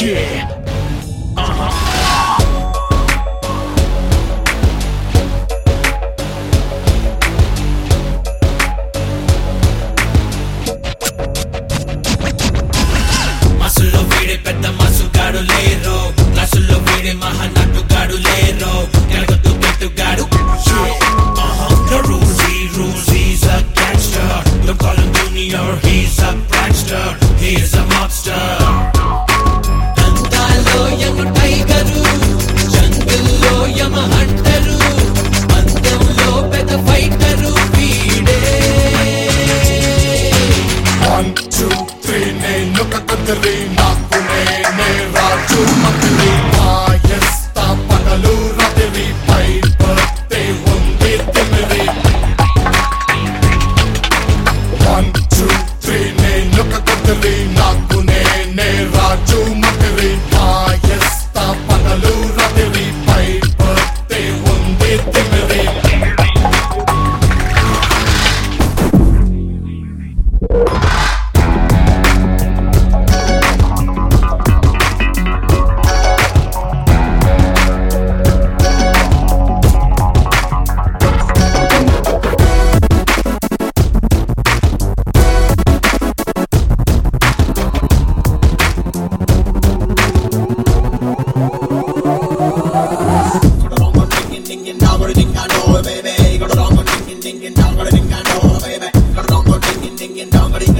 Yeah. మసుల్లో వీడే పెద్ద మసుగాడు లేరు క్లాసుల్లో వీడే మహానటుగాడు లేరు ఎరగొద్దు గెట్టుగాడు No rules, he rules, he's a gangster Don't call him junior, he's a prankster He is a mobster దంతాల్లో యమ టైగరు జంగిల్లో యమ హంటరు పందెంలో పెద్ద ఫైటరు వీడే వన్ టూ త్రీ నేనొక కదిరి నాకు నేనే రాజు మంత్రి మాయస్తా పగలు రదిరి పై పత్తే ఉంది తిమిరి వన్ టూ త్రీ నేనొక కదిరి నాకు నేనే రాజు మంత్రి మాయస్తా పగలు రదిరి పై పత్తే ఉంది తిమిరి baby.